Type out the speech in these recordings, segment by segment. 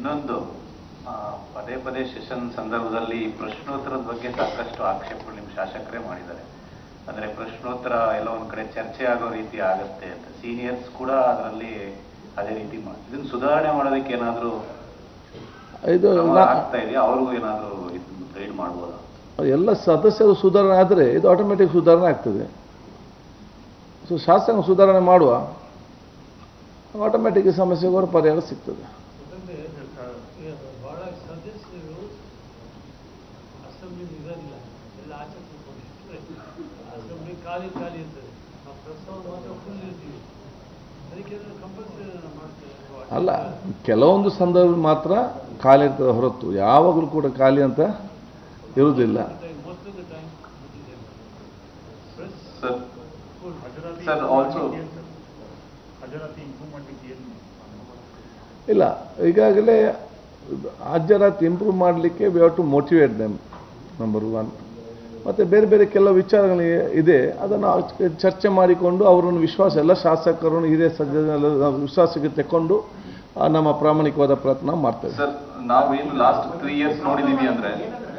ಇನ್ನೊಂದು ಆ, ಪದೇ ಪದೇ ಸೆಷನ್ ಸಂದರ್ಭದಲ್ಲಿ ಪ್ರಶ್ನೋತ್ತರದ ಬಗ್ಗೆ ಸಾಕಷ್ಟು ಆಕ್ಷೇಪಗಳು ನಿಮ್ಮ ಶಾಸಕರೇ ಮಾಡಿದ್ದಾರೆ ಅಂದ್ರೆ ಪ್ರಶ್ನೋತ್ತರ ಎಲ್ಲ ಒಂದ್ ಕಡೆ ಚರ್ಚೆ ಆಗೋ ರೀತಿ ಆಗತ್ತೆ ಅಂತ ಸೀನಿಯರ್ಸ್ ಕೂಡ ಅದರಲ್ಲಿ ಅದೇ ರೀತಿ ಮಾಡಿ ಇದನ್ನ ಸುಧಾರಣೆ ಮಾಡೋದಕ್ಕೆ ಏನಾದ್ರೂ ಇದು ಕ್ರಮ ನಾ- ಆಗ್ತಾ ಇದೆಯಾ ಅವ್ರಿಗೂ ಏನಾದ್ರೂ ಗೈಡ್ ಮಾಡ್ಬೋದಾ ಎಲ್ಲ ಸದಸ್ಯರು ಸುಧಾರಣೆ ಆದರೆ ಇದು ಆಟೋಮೆಟಿಕ್ ಸುಧಾರಣೆ ಆಗ್ತದೆ ಸೊ ಶಾಸನ ಸುಧಾರಣೆ ಮಾಡುವ ಆಟೋಮೆಟಿಕ್ ಸಮಸ್ಯೆಗೆ ಅವರ ಪರಿಹಾರ ಸಿಗ್ತದೆ ಯಾಕಂದ್ರೆ ಬಹಳ ಸದಸ್ಯರು ಅಸೆಂಬ್ಲಿ ಇರೋದಿಲ್ಲ ಎಲ್ಲ ಆಚೆ ಕೂತ್ಕೊಂಡಿರ್ತಾರೆ ಅಸೆಂಬ್ಲಿ ಖಾಲಿ ಖಾಲಿ ಇರ್ತದೆ ನಾವು ಪ್ರಸ್ತಾವ ಮಾತ್ರ ಫುಲ್ ಇರ್ತೀವಿ ಅದಕ್ಕೆ ಕಂಪಲ್ಸರಿ ಮಾಡ್ತೇವೆ ಅಲ್ಲ ಕೆಲವೊಂದು ಸಂದರ್ಭ ಮಾತ್ರ ಖಾಲಿ ಇರ್ತದೆ ಹೊರತು ಯಾವಾಗಲೂ ಕೂಡ ಖಾಲಿ ಅಂತ ಇರುವುದಿಲ್ಲ most of the time press sir full sir also ಹಾಜರಾತಿ ಇಂಪ್ರೂವ್ ಮಾಡಲಿಕ್ಕೆ ಏನು ಇಲ್ಲ ಈಗಾಗಲೇ ಹಾಜರಾತಿ ಇಂಪ್ರೂವ್ ಮಾಡಲಿಕ್ಕೆ we have to motivate them number one ಮತ್ತು ಬೇರೆ ಬೇರೆ ಕೆಲವು ವಿಚಾರಗಳು ಇದೆ ಅದನ್ನು ಚರ್ಚೆ ಮಾಡಿಕೊಂಡು ಅವರನ್ನು ವಿಶ್ವಾಸ ಎಲ್ಲ ಶಾಸಕರನ್ನು ಹಿರಿಯ ಸಜ್ಜನೆಲ್ಲ ನಾವು ವಿಶ್ವಾಸಕ್ಕೆ ತೆಕ್ಕೊಂಡು ಆ, ನಮ್ಮ ಪ್ರಾಮಾಣಿಕವಾದ ಪ್ರಯತ್ನ ಮಾಡ್ತೇವೆ ಸರ್ ನಾವೇನು ಲಾಸ್ಟ್ ತ್ರೀ ಇಯರ್ಸ್ ನೋಡಿದೀವಿ ಅಂದ್ರೆ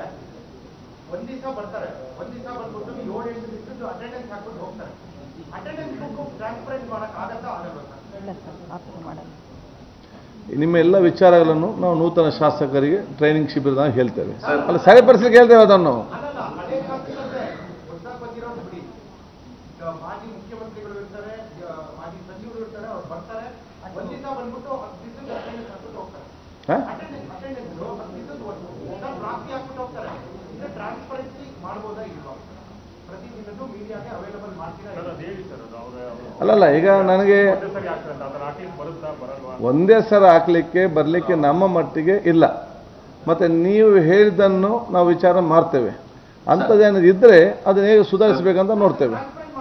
ಒಂದ್ ದಿವಸ ಬರ್ತಾರೆ ಒಂದ್ ದಿವಸ ಬಂದ್ಬಿಟ್ಟು ಏಳು ಎಂಟು ದಿವಸದ್ದು ಅಟೆಂಡೆನ್ಸ್ ಹಾಕ್ಬಿಟ್ಟು ಹೋಗ್ತಾರೆ ಅಟೆಂಡೆನ್ಸ್ ಬುಕ್ ಟ್ರಾನ್ಸ್ಪರೆಂಟ್ ಮಾಡಕ್ ಆಗತ್ತಾ ಆಗಲ್ವಾ ಸರ್ ಇಲ್ಲ ಸರ್ ಆ ಥರ ಮಾಡಲ್ಲ ನಿಮ್ಮ ಎಲ್ಲ ವಿಚಾರಗಳನ್ನು ನಾವು ನೂತನ ಶಾಸಕರಿಗೆ ಟ್ರೈನಿಂಗ್ ಶಿಬಿರದಾಗ ಹೇಳ್ತೇವೆ ಸರ್. ಅಲ್ಲ ಸರಿಪಡಿಸ್ಲಿಕ್ಕೆ ಹೇಳ್ತೇವೆ ಅದನ್ನು ಅಲ್ಲಲ್ಲ ಹಳೆ ಶಾಸಕರೇ ಹೊಸ ಬಂದಿರೋದು ಬಿಡಿ ಈಗ ಮಾಜಿ ಮುಖ್ಯಮಂತ್ರಿಗಳು ಇರ್ತಾರೆ ಈಗ ಮಾಜಿ ಸಚಿವರು ಇರ್ತಾರೆ ಅವ್ರು ಬರ್ತಾರೆ ಒಂದ್ ದಿವಸ ಬಂದ್ಬಿಟ್ಟು ಹತ್ತು ದಿವಸದ ಅಟೆಂಡೆನ್ಸ್ ಹಾಕ್ಬಿಟ್ಟು ಹೋಗ್ತಾರೆ ಹಾಂ ಅಟೆಂಡೆನ್ಸ್ ಅಟೆಂಡೆನ್ಸ್ ಹತ್ತು ದಿವಸದ ಒಂದು ಪ್ರಾಪ್ತಿ ಹಾಕ್ಬಿಟ್ಟು ಹೋಗ್ತಾರೆ ಇದು ಟ್ರಾನ್ಸ್ಪರೆನ್ಸಿ ಮಾಡ್ಬೋದಾ ಇಲ್ವಾ ಪ್ರತಿದಿನದ್ದು ಮೀಡಿಯಾಗೆ ಅವೈಲಬಲ್ ಮಾಡ್ತೀರಾ ಸರ್ ಇಲ್ವಾ? ಅದು ಹೇಳಿ ಸರ್ ಅದು ಅವರ ಅಲ್ಲಲ್ಲ ಈಗ ನನಗೆ ಒಂದೇ ಸರಿ ಆಗ್ತದೆ ಅಂತ ಅದನ್ನ ಹಾಕ್ಲಿಕ್ಕೆ ಬರುತ್ತಾ ಬರಲ್ವಾ ಒಂದೇ ಸಲ ಹಾಕ್ಲಿಕ್ಕೆ ಬರಲಿಕ್ಕೆ ನಮ್ಮ ಮಟ್ಟಿಗೆ ಇಲ್ಲ ಮತ್ತೆ ನೀವು ಹೇಳಿದ್ದನ್ನು ನಾವು ವಿಚಾರ ಮಾಡ್ತೇವೆ ಅಂಥದ್ದೇನಾದ್ರು ಇದ್ರೆ ಅದನ್ನ ಹೇಗೆ ಸುಧಾರಿಸಬೇಕಂತ ನೋಡ್ತೇವೆ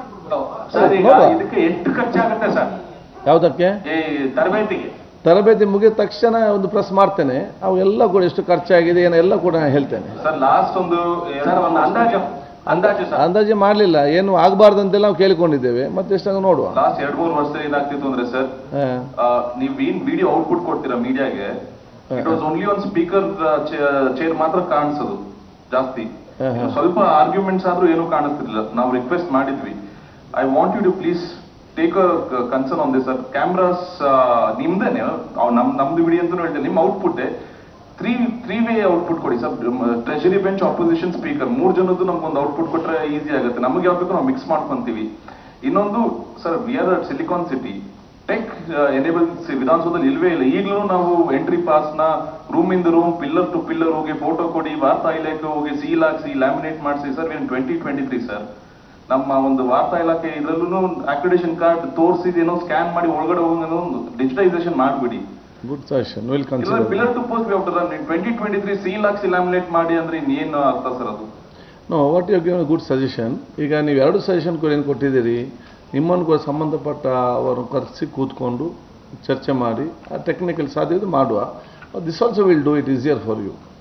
ಸರ್ ಈಗ ನೋಡುವ. ಇದಕ್ಕೆ ಎಷ್ಟು ಖರ್ಚಾಗುತ್ತೆ ಸರ್ ಯಾವುದಕ್ಕೆ ಈ ತರಬೇತಿಗೆ ತರಬೇತಿ ಮುಗಿದ ತಕ್ಷಣ ಒಂದು ಪ್ರೆಸ್ ಮಾಡ್ತೇನೆ ಅವೆಲ್ಲ ಕೂಡ ಎಷ್ಟು ಖರ್ಚಾಗಿದೆ ಏನೋ ಎಲ್ಲ ಕೂಡ ನಾನು ಹೇಳ್ತೇನೆ ಸರ್ ಲಾಸ್ಟ್ ಒಂದು ಸರ್ ಒಂದು ಅಂದಾಜು ಅಂದಾಜು ಸರ್ ಅಂದಾಜು ಮಾಡಲಿಲ್ಲ ಏನು ಆಗಬಾರ್ದಂತೆಲ್ಲ ನಾವು ಕೇಳಿಕೊಂಡಿದ್ದೇವೆ ಮತ್ತೆ ಎಷ್ಟಾಗ ನೋಡುವ ಲಾಸ್ಟ್ ಎರಡ್ ಮೂರು ವರ್ಷ ಏನಾಗ್ತಿತ್ತು ಅಂದ್ರೆ ಸರ್ ಹಾ. ನೀವ್ ಏನ್ ವಿಡಿಯೋ ಔಟ್ಪುಟ್ ಕೊಡ್ತೀರಾ ಮೀಡಿಯಾಗೆ it was only one speaker chair ಮಾತ್ರ ಕಾಣಿಸೋದು ಜಾಸ್ತಿ ಹಾ, ಹಾ. ಇನ್ನು ಸ್ವಲ್ಪ ಆರ್ಗ್ಯುಮೆಂಟ್ಸ್ ಆದ್ರೂ ಏನು ಕಾಣಿಸ್ತಿರ್ಲಿಲ್ಲ ನಾವು ರಿಕ್ವೆಸ್ಟ್ ಮಾಡಿದ್ವಿ I want you to please take a concern on this sir cameras ನಿಮ್ದೇನೆ ಅವ್ ನಮ್ ನಮ್ದು ವಿಡಿಯೋ ಅಂತ ಹೇಳ್ತೇನೆ ನಿಮ್ಮ output three three way output ಕೊಡಿ sir treasury bench opposition speaker ಮೂರ್ ಜನದ್ದು ನಮ್ಗೊಂದು ಔಟ್ಪುಟ್ ಕೊಟ್ರೆ ಈಸಿ ಆಗುತ್ತೆ ನಮಗೆ ಯಾವ್ದು ಬೇಕು ನಾವು ಮಿಕ್ಸ್ ಮಾಡ್ಕೊಂತೀವಿ ಇನ್ನೊಂದು sir we are silicon city tech enable ವಿಧಾನಸೌಧದಲ್ಲಿ ಇಲ್ವೇ ಇಲ್ಲ ಈಗಲೂ ನಾವು ಎಂಟ್ರಿ ಪಾಸ್ ನ ರೂಮ್ ಇಂದ ರೂಮ್ ಪಿಲ್ಲರ್ ಟು ಪಿಲ್ಲರ್ ಹೋಗಿ ಫೋಟೋ ಕೊಡಿ ವಾರ್ತಾ ಇಲಾಖೆ ಹೋಗಿ ಸೀಲ್ ಹಾಕ್ಸಿ ಲ್ಯಾಮಿನೇಟ್ ಮಾಡಿಸಿ sir twenty twenty three sir ನಮ್ಮ ಒಂದು ವಾರ್ತಾ ಇಲಾಖೆ ಇದ್ರಲ್ಲೂ ಅಕ್ರಿಡೇಷನ್ ಕಾರ್ಡ್ ತೋರಿಸಿದೇನೋ ಸ್ಕ್ಯಾನ್ ಮಾಡಿ ಒಳಗಡೆ ಹೋಗೋದು ಒಂದು ಡಿಜಿಟೈಸೇಷನ್ ಮಾಡ್ಬಿಡಿ ಗುಡ್ ಸಜೆಷನ್ ವಿಲ್ ಇಲ್ಲ consider pillar to post twenty twenty three seal ಹಾಕ್ಸಿ ಲ್ಯಾಮಿನೇಟ್ ಮಾಡಿ ಅಂದ್ರೆ ಇನ್ನೇನು ಅರ್ಥ ಸರ್ ಅದು no what you give good suggestion ಈಗ ನೀವು ಎರಡು ಸಜೆಷನ್ ಕೂಡ ಏನು ಕೊಟ್ಟಿದ್ದೀರಿ ನಿಮ್ಮನ್ನು ಕೂಡ ಸಂಬಂಧಪಟ್ಟ ಅವರು ಕರೆಸಿ ಕೂತ್ಕೊಂಡು ಚರ್ಚೆ ಮಾಡಿ ಆ ಟೆಕ್ನಿಕಲ್ ಸಾಧ್ಯ ಮಾಡುವ this also will do it easier for you